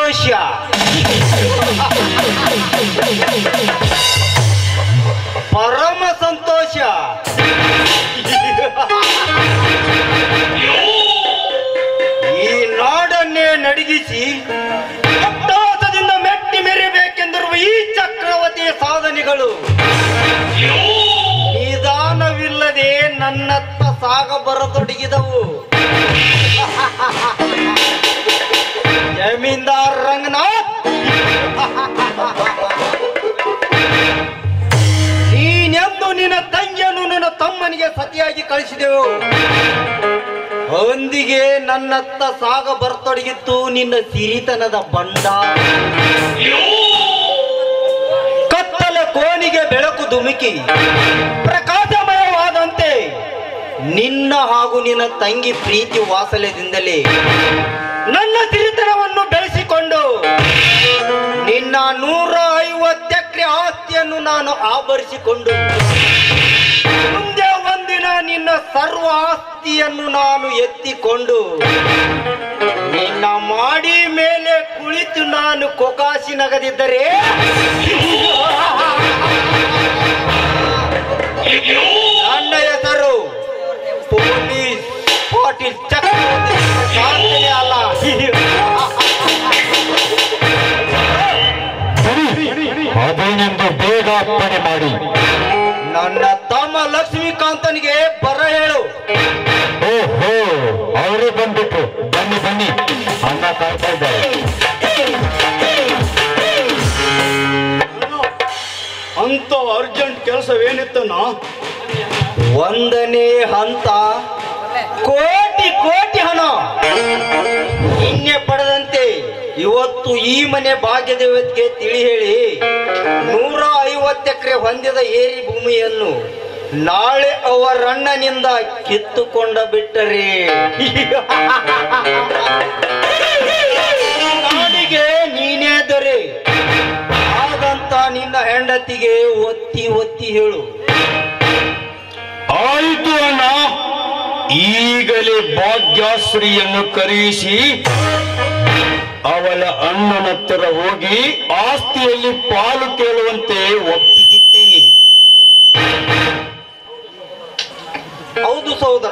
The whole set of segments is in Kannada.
ಸಂತೋಷ ಪರಮ ಸಂತೋಷ ಈ ನಾಡನ್ನೇ ನಡಗಿಸಿ ಅಟ್ಟಹಾಸದಿಂದ ಮೆಟ್ಟಿ ಮೆರಿಬೇಕೆಂದಿರುವ ಈ ಚಕ್ರವರ್ತಿಯ ಸಾಧನೆಗಳು ನಿಧಾನವಿಲ್ಲದೆ ನನ್ನತ್ತ ಸಾಗ ಬರತೊಡಗಿದವು ಜಮೀನ್ದಾರ್ ರಂಗನಾಥ್ ನೀನೆಂದು ನಿನ್ನ ತಂಗಿಯನ್ನು ನನ್ನ ತಮ್ಮನಿಗೆ ಸತಿಯಾಗಿ ಕಳಿಸಿದೆವು ಒಂದಿಗೆ ನನ್ನತ್ತ ಸಾಗ ಬರ್ತೊಡಗಿತ್ತು ನಿನ್ನ ಸಿರಿತನದ ಬಂಡ ಕತ್ತಲ ಕೋಣಿಗೆ ಬೆಳಕು ಧುಮುಕಿ ಪ್ರಕಾಶಮಯವಾದಂತೆ ನಿನ್ನ ಹಾಗೂ ನಿನ್ನ ತಂಗಿ ಪ್ರೀತಿ ವಾಸಲ್ಯದಿಂದಲೇ ನನ್ನ ಸಿರಿತನವನ್ನು ಬೆಳೆಸಿಕೊಂಡು ನಿನ್ನ ನೂರ ಐವತ್ತು ಎಕರೆ ಆಸ್ತಿಯನ್ನು ನಾನು ಆಭರಿಸಿಕೊಂಡು ಮುಂದೆ ಒಂದಿನ ನಿನ್ನ ಸರ್ವ ಆಸ್ತಿಯನ್ನು ನಾನು ಎತ್ತಿಕೊಂಡು ನಿನ್ನ ಮಾಡಿ ಮೇಲೆ ಕುಳಿತು ನಾನು ಕೊಕಾಸಿ ನಗದಿದ್ದರೆ ನನ್ನ ಹೆಸರು ಪೊಲೀಸ್ ಪಾಟೀಲ್ ಚಕ್ರವರ್ತಿ ಶಾಂತನೇ ಅಲ್ಲ ಅದೇನೆಂದು ಬೇಗ ಅಪ್ಪಣೆ ಮಾಡಿ ನನ್ನ ತಮ್ಮ ಲಕ್ಷ್ಮೀಕಾಂತನಿಗೆ ಬರ ಹೇಳು ಓಹೋ ಅವರೇ ಬಂದ್ಬಿಟ್ರು ಬನ್ನಿ ಬನ್ನಿ ಅಣ್ಣ ಕಾಯ್ತಾ ಇದ್ದಾರೆ ಅಂತ ಅರ್ಜೆಂಟ್ ಕೆಲಸವೇನಿತ್ತನ ಒಂದನೇ ಹಂತ ಕೋಟಿ ಕೋಟಿ ಹಣ ನಿನ್ನೆ ಪಡೆದಂತೆ ಇವತ್ತು ಈ ಮನೆ ಭಾಗ್ಯದೇವತೆಗೆ ತಿಳಿ ಹೇಳಿ ನೂರ ಐವತ್ತು ಎಕರೆ ಹೊಂದಿದ ಏರಿ ಭೂಮಿಯನ್ನು ನಾಳೆ ಅವರಣ್ಣನಿಂದ ಕಿತ್ತುಕೊಂಡ ಬಿಟ್ಟರೆ ನಾಡಿಗೆ ನೀನೇ ದೊರೆ ಹಾಗಂತ ನಿನ್ನ ಹೆಂಡತಿಗೆ ಒತ್ತಿ ಒತ್ತಿ ಹೇಳು ಆಯಿತು ಅಣ್ಣ ಈಗಲೇ ಭಾಗ್ಯಾಶ್ರೀಯನ್ನು ಕರೆಯಿಸಿ ಅವಳ ಅಣ್ಣನ ಹತ್ತಿರ ಹೋಗಿ ಆಸ್ತಿಯಲ್ಲಿ ಪಾಲು ಕೇಳುವಂತೆ ಒಪ್ಪಿಸುತ್ತೇನೆ ಹೌದು ಸಹೋದರ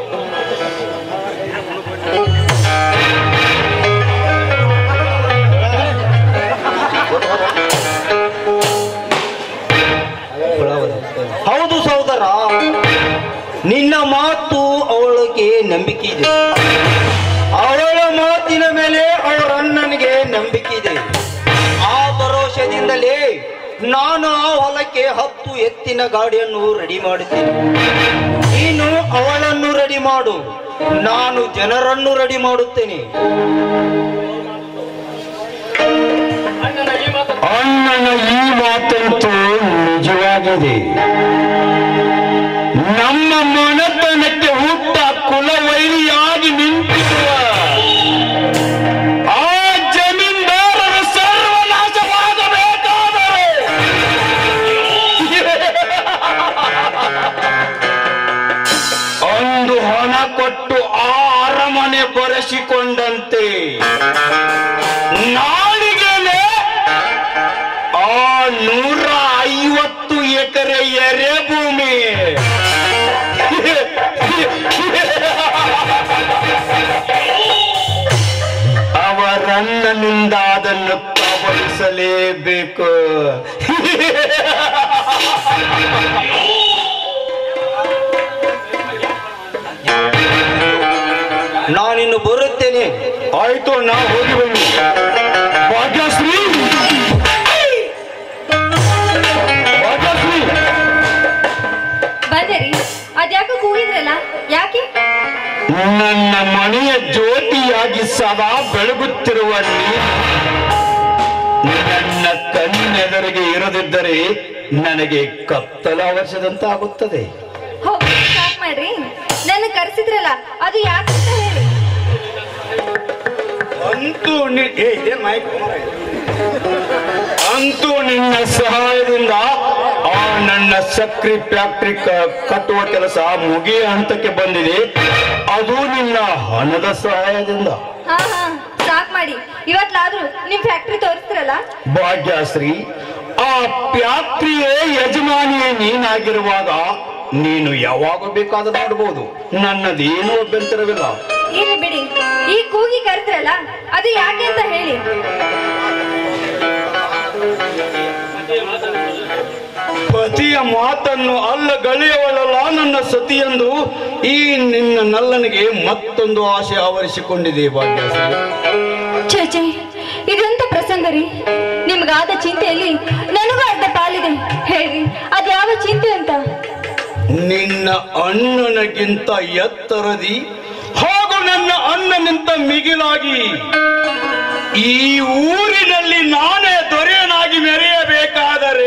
ಹೌದು ಸಹೋದರ ನಿನ್ನ ಮಾತು ಅವಳಿಗೆ ನಂಬಿಕೆ ಇದೆ ಅವಳ ಮಾತಿನ ಮೇಲೆ ಅವರ ಅಣ್ಣನಿಗೆ ನಂಬಿಕೆ ಇದೆ ಆ ಭರೋಸೆದಿಂದಲೇ ನಾನು ಆ ಹೊಲಕ್ಕೆ ಹತ್ತು ಎತ್ತಿನ ಗಾಡಿಯನ್ನು ರೆಡಿ ಮಾಡುತ್ತೇನೆ ನೀನು ಅವಳನ್ನು ರೆಡಿ ಮಾಡು ನಾನು ಜನರನ್ನು ರೆಡಿ ಮಾಡುತ್ತೇನೆ ಅಣ್ಣನ ಈ ಮಾತಂತೂ ನಿಜವಾಗಿದೆ ನಮ್ಮ ಮನೆತನಕ್ಕೆ ಹುಟ್ಟ ಕುಲವೈರಿಯಾಗಿ ನಿಂತಿರುವ ಆ ಜಮೀನ್ದಾರರ ಸರ್ವನಾಶವಾಗಬೇಕಾದರೆ ಒಂದು ಹಣ ಕೊಟ್ಟು ಆ ಅರಮನೆ ಬರೆಸಿಕೊಂಡಂತೆ ನಾಳಿಗೆನೆ ಆ ನೂರ ಐವತ್ತು ಎಕರೆ ಎರೆ ಭೂಮಿ ಅವರಣ್ಣನಿಂದ ಅದನ್ನು ಕಬಳಿಸಲೇಬೇಕು ನಾನಿನ್ನು ಬರುತ್ತೇನೆ ಆಯ್ತು ನಾ ಹೋಗಿ ಬನ್ನಿ ಭಾಗ್ಯಶ್ರೀ ಭಾಗ್ಯಶ್ರೀ ಬಂದರಿ ಅದ್ಯಾಕೋ ಕೂಗಿದ್ರಲ್ಲ ಯಾಕೆ ನನ್ನ ಮನೆಯ ಜ್ಯೋತಿಯಾಗಿ ಸದಾ ಬೆಳಗುತ್ತಿರುವ ನೀನು ನನ್ನ ಕಣ್ಣೆದರಿಗೆ ಇರದಿದ್ದರೆ ನನಗೆ ಕತ್ತಲ ವರ್ಷದಂತಾಗುತ್ತದೆ ಹೋಗಿ ಸ್ಟಾರ್ಟ್ ಮಾಡ್ರಿ ನನ್ನ ಕರ್ಸಿದ್ರಲ್ಲ ಅದು ಯಾಕೆ ಅಂತ ಹೇಳಿ ಅಂತೂ ನಿ- ಏ ಇದೇನ್ ಮೈಕ್ ಅಂತೂ ನಿನ್ನ ಸಹಾಯದಿಂದ ಆ ನನ್ನ ಸಕ್ರಿ ಫ್ಯಾಕ್ಟ್ರಿ ಕಟ್ಟುವ ಕೆಲಸ ಮುಗಿಯ ಹಂತಕ್ಕೆ ಬಂದಿದೆ ಅದು ನಿನ್ನ ಹಣದ ಸಹಾಯದಿಂದ ಹಾ ಹಾ ಸಾಕ್ ಮಾಡಿ ಇವತ್ಲಾದ್ರೂ ನಿಮ್ ಫ್ಯಾಕ್ಟ್ರಿ ತೋರಿಸ್ತಿರಲ್ಲ ಭಾಗ್ಯಶ್ರೀ ಆ ಫ್ಯಾಕ್ಟ್ರಿಯೇ ಯಜಮಾನಿಯೇ ನೀನಾಗಿರುವಾಗ ನೀನು ಯಾವಾಗ ಬೇಕಾದ್ರೂ ನೋಡ್ಬೋದು ನನ್ನದೇನೂ ಅಭ್ಯಂತರವಿಲ್ಲ ಇರ್ಲಿ ಬಿಡಿ ಈ ಕೂಗಿ ಕರೆದ್ರಲ್ಲ ಅದು ಯಾಕೆ ಅಂತ ಹೇಳಿ ಪತಿಯ ಮಾತನ್ನು ಅಲ್ಲ ಗಳಿಯವಳಲ್ಲ ನನ್ನ ಸತಿಯೆಂದು ಈ ನಿನ್ನ ನಲ್ಲನಿಗೆ ಮತ್ತೊಂದು ಆಸೆ ಆವರಿಸಿಕೊಂಡಿದೆ ಭಾಗ್ಯಶ್ರೀ ಛೇ ಛೇ ಇದೆಂತ ಪ್ರಸಂಗ ರೀ ನಿಮ್ಗಾದ ಚಿಂತೆಯಲ್ಲಿ ನನಗೂ ಅರ್ಧ ಪಾಲಿದೆ ಹೇಳ್ರಿ ಅದ್ಯಾವ ಚಿಂತೆ ಅಂತ ನಿನ್ನ ಅಣ್ಣನಗಿಂತ ಎತ್ತರದಿ ಹಾಗೂ ನನ್ನ ಅಣ್ಣನಿಂತ ಮಿಗಿಲಾಗಿ ಈ ಊರಿನಲ್ಲಿ ನಾನೇ ದೊರೆಯನಾಗಿ ಮೆರೆಯಬೇಕಾದರೆ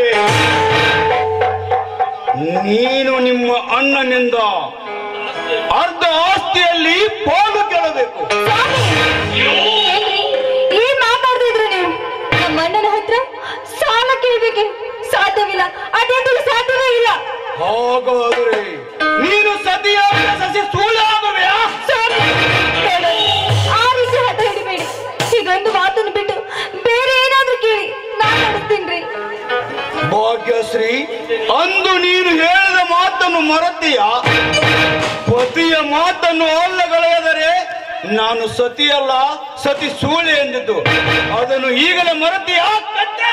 ನೀನು ನಿಮ್ಮ ಅಣ್ಣನಿಂದ ಅರ್ಧ ಆಸ್ತಿಯಲ್ಲಿ ಪಾಲು ಕೇಳಬೇಕು ಏನ್ರಿ ಏನ್ ಮಾತಾಡ್ತಿದ್ರು ನೀವು ನಮ್ಮ ಅಣ್ಣನ ಹತ್ರ ಸಾಲ ಕೇಳ್ಬೇಕೆ ಸಾಧ್ಯವಿಲ್ಲ ಅದೆಂತಲೂ ಸಾಧ್ಯವೇ ಇಲ್ಲ ಹಾಗಾದರೆ ನೀನು ಸತಿಯಾದ ಸಸಿ ಸುಳ್ಳಾಗುವೆಯಾ ಸ್ವಾಮಿ, ಬೇಡ. ಆ ರೀತಿ ಹಠ ಹಿಡಿಬೇಡಿ ಇದೊಂದು ಮಾತನ್ನು ಬಿಟ್ಟು ಬೇರೆ ಏನಾದ್ರೂ ಕೇಳಿ ನಾನ್ ನಡೆಸ್ತೀನ್ರಿ ಭಾಗ್ಯಶ್ರೀ ಅಂದು ನೀನು ಹೇಳಿದ ಮಾತನ್ನು ಮರತೀಯ ಪತಿಯ ಮಾತನ್ನು ಅಲ್ಲಗಳೆಯದರೆ ನಾನು ಸತಿಯಲ್ಲ ಸತಿ ಸೂಳೆ ಎಂದಿದ್ದು ಅದನ್ನು ಈಗಲೇ ಮರತೀಯ ಕಟ್ಟೆ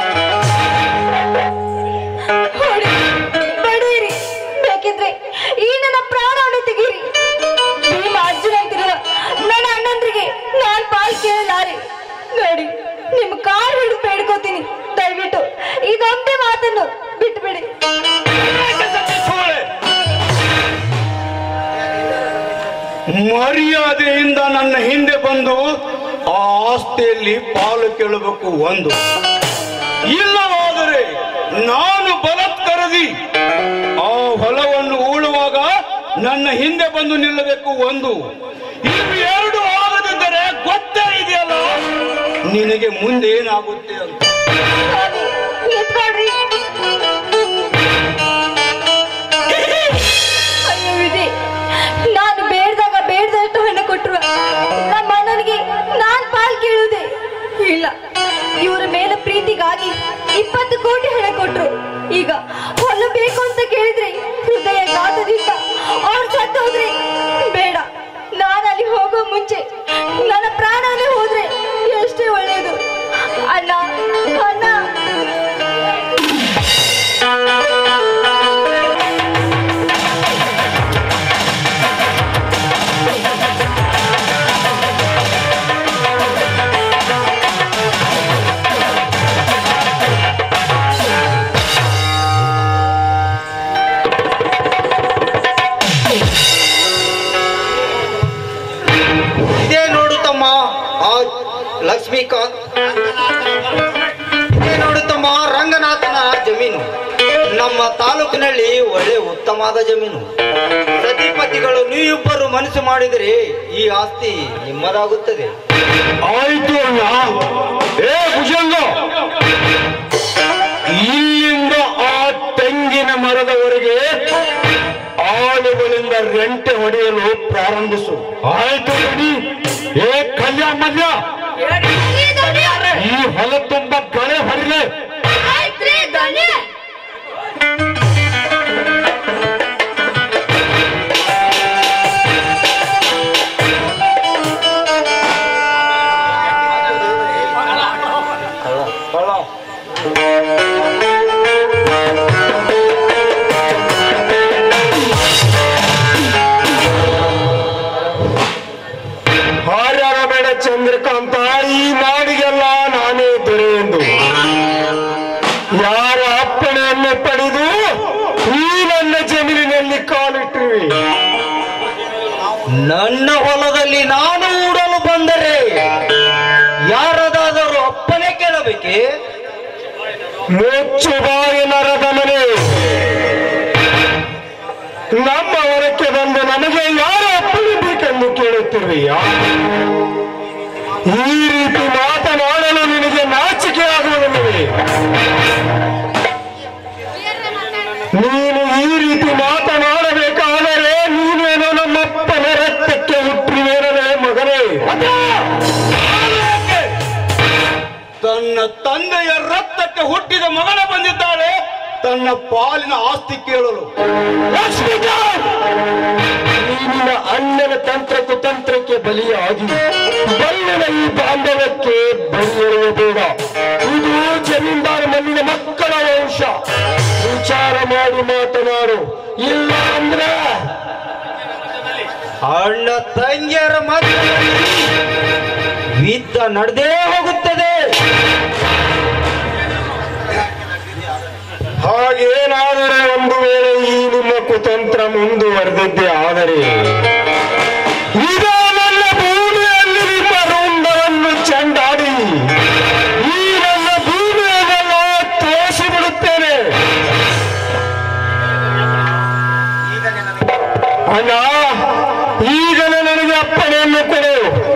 ಹೊಡಿ, ಬಡೀರಿ ಬೇಕಿದ್ರೆ ಈ ನನ್ನ ಪ್ರಾಣವನ್ನು ತೆಗೀರಿ ಭೀಮ ಅರ್ಜುನ ಅಂತಿರುವ ನನ್ನ ಅಣ್ಣಂದ್ರಿಗೆ ನಾನ್ ಪಾಲ್ ಕೇಳಲಾರೆ ನೋಡಿ ನಿಮ್ ಕಾಲ್ ಹಿಡಿದು ಬೇಡ್ಕೋತೀನಿ ದಯವಿಟ್ಟು ಇದೊಂದೇ ಮಾತನ್ನು ಬಿಟ್ಬಿಡಿ ಸತಿ ಸೂಳೆ ಮರ್ಯಾದೆಯಿಂದ ನನ್ನ ಹಿಂದೆ ಬಂದು ಆ ಆಸ್ತಿಯಲ್ಲಿ ಪಾಲು ಕೇಳಬೇಕು ಒಂದು ಇಲ್ಲವಾದರೆ ನಾನು ಬಲತ್ಕರದಿ ಆ ಹೊಲವನ್ನು ಉಳುವಾಗ ನನ್ನ ಹಿಂದೆ ಬಂದು ನಿಲ್ಲಬೇಕು ಒಂದು ಇವು ಎರಡು ಆಗದಿದ್ದರೆ ಗೊತ್ತೇ ಇದೆಯಲ್ಲ ನಿನಗೆ ಮುಂದೆ ಏನಾಗುತ್ತೆ ಅಂತ ಸ್ವಾಮಿ, ನಿಂತ್ಕೊಳ್ರಿ ಅಯ್ಯೋ ವಿಧಿ ನಾನು ಬೇಡ್ದಾಗ ಬೇಡ್ದಷ್ಟು ಹಣ ಕೊಟ್ರು ನಮ್ಮ ಅಣ್ಣನಿಗೆ ನಾನ್ ಪಾಲ್ ಕೇಳುವುದೇ ಇಲ್ಲ ಇವರ ಮೇಲೆ ಪ್ರೀತಿಗಾಗಿ ಇಪ್ಪತ್ತು ಕೋಟಿ ಹಣ ಕೊಟ್ರು ಈಗ ಹೊಲ ಬೇಕು ಅಂತ ಕೇಳಿದ್ರೆ ಹೃದಯ ಘಾತದಿಂದ ಅವ್ರು ಸತ್ತು ಹೋದ್ರೆ ಬೇಡ ನಾನು ಅಲ್ಲಿ ಹೋಗೋ ಮುಂಚೆ ನನ್ನ ಪ್ರಾಣನೇ ಹೋದ್ರೆ ಎಷ್ಟೇ ಒಳ್ಳೆಯದು ಅಣ್ಣ ಅಣ್ಣ ಇದೇ ನೋಡು ತಮ್ಮ ಆ ಲಕ್ಷ್ಮೀಕಾಂತ್ ಇದೇ ನೋಡು ತಮ್ಮ ರಂಗನಾಥನ ಜಮೀನು ನಮ್ಮ ತಾಲೂಕಿನಲ್ಲಿ ಒಳ್ಳೆ ಉತ್ತಮವಾದ ಜಮೀನು ಸತಿಪತಿಗಳು ನೀವಿಬ್ಬರು ಮನಸ್ಸು ಮಾಡಿದರೆ ಈ ಆಸ್ತಿ ನಿಮ್ಮದಾಗುತ್ತದೆ ಆಯ್ತು ಅಣ್ಣ ಏ ಭುಜಂಗ ಇಲ್ಲಿಂದ ಆ ತೆಂಗಿನ ಮರದವರೆಗೆ ಆಳುಗಳಿಂದ ರೆಂಟೆ ಹೊಡೆಯಲು ಪ್ರಾರಂಭಿಸು ಆಯ್ತು ಬನ್ನಿ ಏ ಕಲ್ಯಾಣ ಮಲ್ಯ ಈ ಹೊಲ ತುಂಬ ಗಳೆ ಹೊಡಿಲೆ ಹಾರ್ಯಾರ ಬೇಡ ಚಂದ್ರಕಾಂತ ಈ ನಾಡಿಗೆಲ್ಲ ನಾನೇ ದೊರೆ ಎಂದು ಯಾರ ಅಪ್ಪಣೆಯನ್ನು ಪಡೆದು ಈ ನನ್ನ ಜಮೀನಿನಲ್ಲಿ ಕಾಲಿಟ್ಟಿರುವೆ ನನ್ನ ಹೊಲದಲ್ಲಿ ನಾನು ಉಡಲು ಬಂದರೆ ಯಾರದಾದರೂ ಅಪ್ಪನೇ ಕೇಳಬೇಕೆ ಮುಚ್ಚು ಬಾಯಿ ನರದ ಮನೆ ನಮ್ಮ ಹೊರಕ್ಕೆ ಬಂದು ನಮಗೆ ಯಾರ ಅಪ್ಪಣೆ ಬೇಕೆಂದು ಕೇಳುತ್ತಿರುವೆಯಾ ಈ ರೀತಿ ಮಾತನಾಡಲು ನಿನಗೆ ನಾಚಿಕೆ ಆಗುವುದಿಲ್ಲವೇ ನೀನು ಈ ರೀತಿ ಮಾತನಾಡಬೇಕಾದರೆ ನೀನೇನೋ ನಮ್ಮಪ್ಪನ ರಕ್ತಕ್ಕೆ ಹುಟ್ಟಿರುವೇನವೇ ಮಗನೇ ತನ್ನ ತಂದೆಯ ರಕ್ತಕ್ಕೆ ಹುಟ್ಟಿದ ಮಗನ ಬಂದಿದ್ದಾಳೆ ತನ್ನ ಪಾಲಿನ ಆಸ್ತಿ ಕೇಳಲು ಲಕ್ಷ್ಮೀಕಾಂತ್ ನಿನ್ನ ಅಣ್ಣನ ತಂತ್ರ ಕುತಂತ್ರಕ್ಕೆ ಬಲಿಯಾಗಿ ಬಲ್ಲನ ಈ ಬಾಂಧವ್ಯಕ್ಕೆ ಬಲಿಯಬೇಡ ಇದು ಜಮೀನ್ದಾರ ಮಣ್ಣಿನ ಮಕ್ಕಳ ವಂಶ ವಿಚಾರ ಮಾಡಿ ಮಾತನಾಡು ಇಲ್ಲ ಅಂದ್ರೆ ಅಣ್ಣ ತಂಗಿಯರ ಮಧ್ಯದಲ್ಲಿ ಯುದ್ಧ ನಡೆದೇ ಹೋಗುತ್ತದೆ ಹಾಗೇನಾದರೆ ಒಂದು ವೇಳೆ ಈ ನಿಮ್ಮ ಕುತಂತ್ರ ಮುಂದುವರೆದಿದ್ದೆ ಆದರೆ ಈಗ ನನ್ನ ಭೂಮಿಯಲ್ಲಿ ನಿಮ್ಮ ರುಂಡವನ್ನು ಚೆಂಡಾಡಿ ಈ ನನ್ನ ಭೂಮಿಯನ್ನೆಲ್ಲ ತೋರಿಸಿ ಬಿಡುತ್ತೇನೆ ಅಣ್ಣ ಈಗಲೇ ನನಗೆ ಅಪ್ಪಣೆಯನ್ನು ಕೊಡು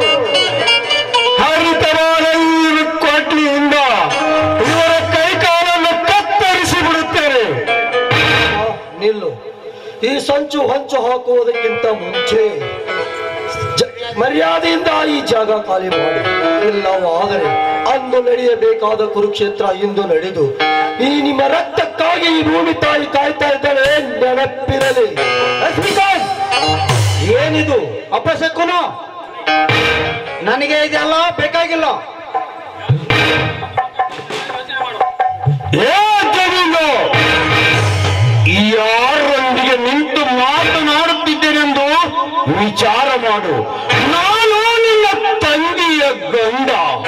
ಹರಿತವಾದ ಈ ಕೊಡ್ಲಿಯಿಂದ ಇವರ ಕೈಕಾಲನ್ನು ಕತ್ತರಿಸಿ ಬಿಡುತ್ತೇನೆ ನಿಲ್ಲು ಈ ಸಂಚು ಹೊಂಚು ಹಾಕುವುದಕ್ಕಿಂತ ಮುಂಚೆ ಜ- ಮರ್ಯಾದೆಯಿಂದ ಈ ಜಾಗ ಖಾಲಿ ಮಾಡಿ ಇಲ್ಲವಾದರೆ ಅಂದು ನಡೆಯಬೇಕಾದ ಕುರುಕ್ಷೇತ್ರ ಇಂದು ನಡೆದು ಈ ನಿಮ್ಮ ರಕ್ತಕ್ಕಾಗಿ ಈ ಭೂಮಿ ತಾಯಿ ಕಾಯ್ತಾ ಇದ್ದಾಳೆ ನೆನಪಿರಲಿ ಲಕ್ಷ್ಮೀಕಾಂತ್ ಏನಿದು ಅಪಶಕುನ ನನಗೆ ಇದೆಲ್ಲ ಬೇಕಾಗಿಲ್ಲ ಏ ಜಮೀನು ಯಾರೊಂದಿಗೆ ನಿಂತು ಮಾತನಾಡುತ್ತಿದ್ದೇನೆಂದು ವಿಚಾರ ಮಾಡು ನಾನು ನಿನ್ನ ತಂಗಿಯ ಗಂಡ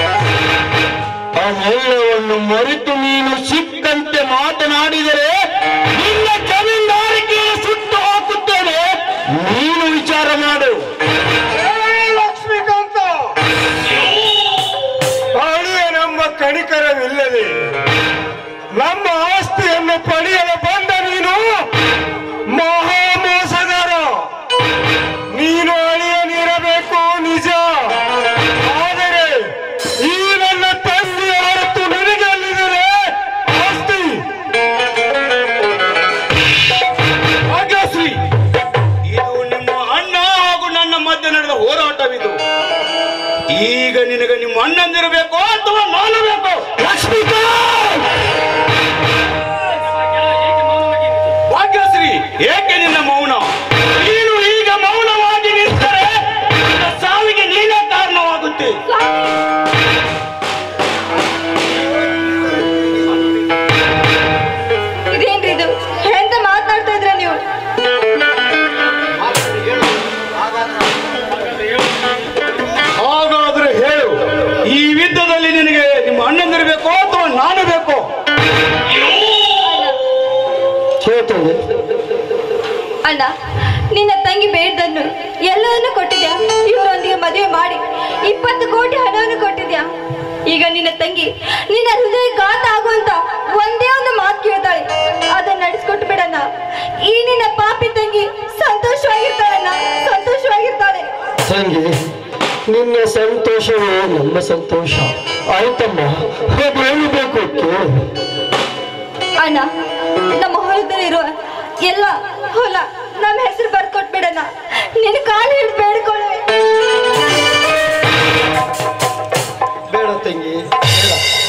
ಅದೆಲ್ಲವನ್ನು ಮರೆತು ನೀನು ಸಿಕ್ಕಂತೆ ಮಾತನಾಡಿದರೆ ನಿನ್ನ ಜಮೀನ್ದಾರಿಕೆ ಸುಟ್ಟು ಹಾಕುತ್ತೇನೆ ನೀನು ವಿಚಾರ ಮಾಡು ಲಕ್ಷ್ಮೀಕಾಂತ ಅಳಿಯ ನಮ್ಮ ಕಣಿಕರವಿಲ್ಲದೆ ನಮ್ಮ ಆಸ್ತಿಯನ್ನು ಪಡೆಯಲು ಬಂದ ನೀನು ಮಹಾಮೋಸಗಾರ ನೀನು ಅಳಿಯನಿರಬೇಕು ನಿಜ ಆದರೆ ಈ ನನ್ನ ತಂದೆಯ ಹೊರತು ನಿನಗೆಲ್ಲಿದೆ ಆಸ್ತಿ ಭಾಗ್ಯಶ್ರೀ ಇದು ನಿಮ್ಮ ಅಣ್ಣ ಹಾಗೂ ನನ್ನ ಮಧ್ಯೆ ನಡೆದ ಹೋರಾಟವಿದು ಈಗ ನಿನಗೆ ನಿಮ್ಮ ಅಣ್ಣಂದಿರಬೇಕು ಅಥವಾ ನಾನು ಬೇಕು ಲಕ್ಷ್ಮೀಕಾಂತ್ ಭಾಗ್ಯಶ್ರೀ ಏಕೆ ನಿನ್ನ ಮೌನ ನೀನು ಈಗ ಮೌನವಾಗಿ ನಿಂತರೆ ನನ್ನ ಸಾವಿಗೆ ನೀನೇ ಕಾರಣವಾಗುತ್ತೆ ಇದೇನ್ರಿ ಇದು ಎಂತ ಮಾತನಾಡ್ತಾ ಇದ್ರ ನೀವು ಹಾಗಾದ್ರೆ ಹೇಳು ಈ ಯುದ್ಧದಲ್ಲಿ ನಿನಗೆ ನಿಮ್ಮ ಅಣ್ಣಂದಿರಬೇಕು ಅಥವಾ ನಾನು ಬೇಕು ಹೇಳ್ತೇನೆ ಅಣ್ಣ ನಿನ್ನ ತಂಗಿ ಬೇಡ್ದನ್ನು ಎಲ್ಲವನ್ನೂ ಕೊಟ್ಟಿದ್ಯಾ ಇವರೊಂದಿಗೆ ಮದುವೆ ಮಾಡಿ ಇಪ್ಪತ್ತು ಕೋಟಿ ಹಣವನ್ನು ಕೊಟ್ಟಿದ್ಯಾ ಈಗ ನಿನ್ನ ತಂಗಿ ನಿನ್ನ ಹೃದಯ ಘಾತ ಆಗುವಂತ ಒಂದೇ ಒಂದು ಮಾತು ಕೇಳ್ತಾಳೆ ಅದನ್ನ ನಡೆಸ್ಕೊಟ್ಟು ಬಿಡಣ್ಣ ಈ ನಿನ್ನ ಪಾಪಿ ತಂಗಿ ಸಂತೋಷವಾಗಿರ್ತಾಳಣ್ಣ ಸಂತೋಷವಾಗಿರ್ತಾಳೆ ತಂಗಿ ನಿನ್ನ ಸಂತೋಷವೇ ನಮ್ಮ ಸಂತೋಷ ಆಯ್ತಮ್ಮ ಅದೇನು ಬೇಕು ಕೇಳು ಅಣ್ಣ ನಮ್ಮ ಹೊಲದಲ್ಲಿರುವ ಎಲ್ಲ ಹೊಲ ನಮ್ಮ ಹೆಸರು ಬರ್ಕೊಟ್ಬಿಡಣ್ಣ ನಿನ್ನ ಕಾಲು ಹಿಡಿದು ಬೇಡ್ಕೊಳ್ಳುವೆ ಬೇಡ ತಂಗಿ ಬೇಡ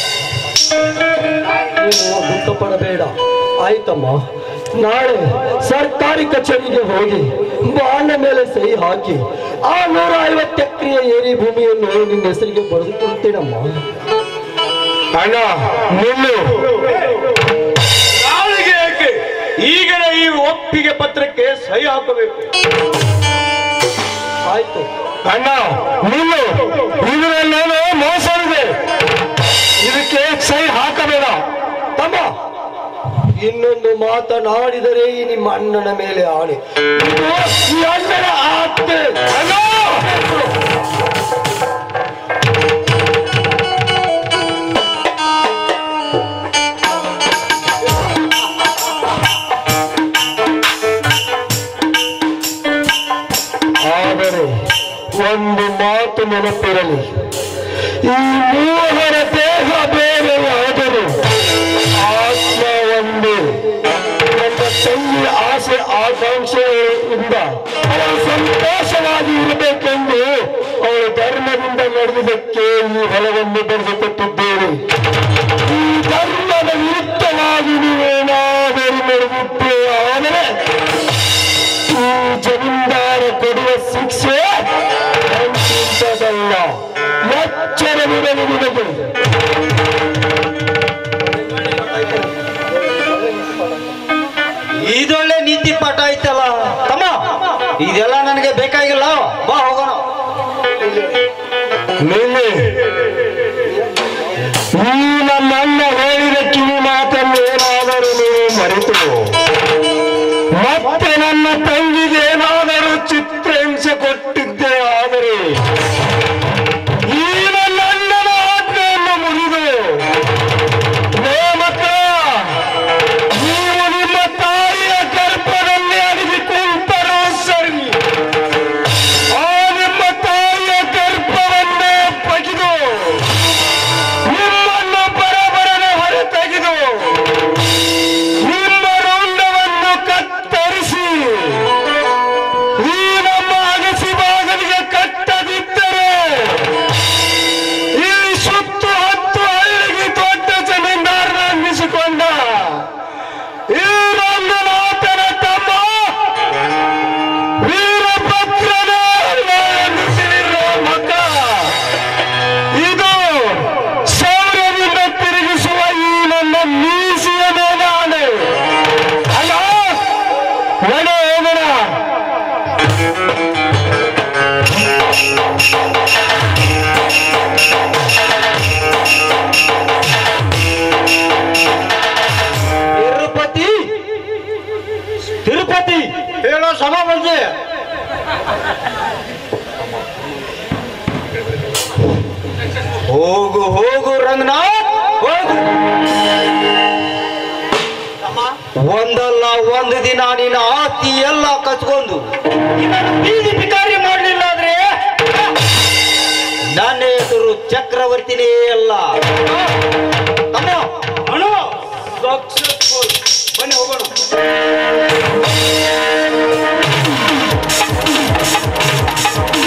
ನೀನು ದುಃಖ ಪಡಬೇಡ ಆಯ್ತಮ್ಮ ನಾಳೆ ಸರ್ಕಾರಿ ಕಚೇರಿಗೆ ಹೋಗಿ ಬಾಂಡ ಮೇಲೆ ಸಹಿ ಹಾಕಿ ಆ ನೂರ ಐವತ್ತು ಎಕರೆಯ ಏರಿ ಭೂಮಿಯನ್ನು ನಿನ್ನ ಹೆಸರಿಗೆ ಬರೆದು ಕೊಡ್ತೇನಮ್ಮ ಅಣ್ಣ ನಿಲ್ಲು ನಾಳೆಗೆ ಏಕೆ ಈಗಲೇ ಈ ಒಪ್ಪಿಗೆ ಪತ್ರಕ್ಕೆ ಸಹಿ ಹಾಕಬೇಕು ಆಯ್ತು ಅಣ್ಣ ನಿಲ್ಲು ಇದರಲ್ಲೇನೋ ಮೋಸ ಇದೆ ಇದಕ್ಕೆ ಸಹಿ ಹಾಕಬೇಡ ತಮ್ಮ ಇನ್ನೊಂದು ಮಾತನಾಡಿದರೆ ಈ ನಿಮ್ಮ ಅಣ್ಣನ ಮೇಲೆ ಆಣೆ ಇದು ಈ ಅಣ್ಣನ ಆಜ್ಞೆ ಅಣ್ಣ ಆದರೆ ಒಂದು ಮಾತು ನೆನಪಿರಲಿ ಈ ಮೂವರ ದೇಹ ಬೇರೆಯಾದರೂ ಆತ್ಮ ಒಂದೇ ನನ್ನ ತಂಗಿ ಆಸೆ ಆಕಾಂಕ್ಷೆಯಿಂದ ಅವರು ಸಂತೋಷವಾಗಿ ಇರಬೇಕೆಂದು ಇದೆಲ್ಲ ನನಗೆ ಬೇಕಾಗಿಲ್ಲ ಬಾ ಹೋಗೋಣ ನೀನೆ ಈ ನಮ್ಮಣ್ಣ ಹೇಳಿದ ಕಿವಿ ಮಾತನ್ನು ಏನಾದರೂ ನೀವು ಮರೆತು ಮತ್ತೆ ನನ್ನ ತಂಗಿಗೆ ಏನಾದರೂ ಚಿತ್ರಹಿಂಸೆ ಕೊಟ್ಟಿದ್ದೆ ಆದರೆ ಈ ನನ್ನ ಅಣ್ಣನ ಆಜ್ಞೆಯನ್ನು ಮುಗಿದು ನೇಮಕ ನೀವು ನಿಮ್ಮ ತಾಯಿಯ ಗರ್ಭದಲ್ಲಿ ಅಡಗಿ ಕುಂತರೂ ಸರಿ ಆ ನಿಮ್ಮ ತಾಯಿಯ ಗರ್ಭವನ್ನೇ ಬಗೆದು ನಿಮ್ಮನ್ನು ಬರಬರನೆ ಹೊರತೆಗೆದು ನಿಮ್ಮ ರುಂಡವನ್ನು ಕತ್ತರಿಸಿ ಈ ನಮ್ಮ ಅಗಸಿ ಬಾಗಿಲಿಗೆ ಕಟ್ಟದಿದ್ದರೆ ಈ ಸುತ್ತು ಹತ್ತು ಹಳ್ಳಿಗೆ ದೊಡ್ಡ ಜಮೀನ್ದಾರನ ಅನ್ನಿಸಿಕೊಂಡ ಈ ರಂಗನಾಥನ ತಮ್ಮ ವೀರಭದ್ರನೇ ಎನ್ನುತ್ತಿರೋ ಮಗ ಇದು ಸೌರ್ಯದಿಂದ ತಿರುಗಿಸುವ ಈ ನನ್ನ ಮೀಸಿಯ ಮೇಲಾನೆ ಅಲ್ಲ ನಡೆ ಹೋಗೋಣ ತಿರುಪತಿ ತಿರುಪತಿ ಹೇಳೋ ಸಮ ಬಂದೆ ಹೋಗು ಹೋಗು ರಂಗನಾಥ್ ಹೋಗು ಒಂದಲ್ಲ ಒಂದು ದಿನ ನಿನ್ನ ಆಸ್ತಿ ಎಲ್ಲ ಕಚ್ಕೊಂಡು ನಿನ್ನನ್ನು ಬೀದಿ ಭಿಕಾರಿ ಮಾಡಲಿಲ್ಲ ಅಂದ್ರೆ ನನ್ನ ಹೆಸರು ಚಕ್ರವರ್ತಿನೇ ಅಲ್ಲ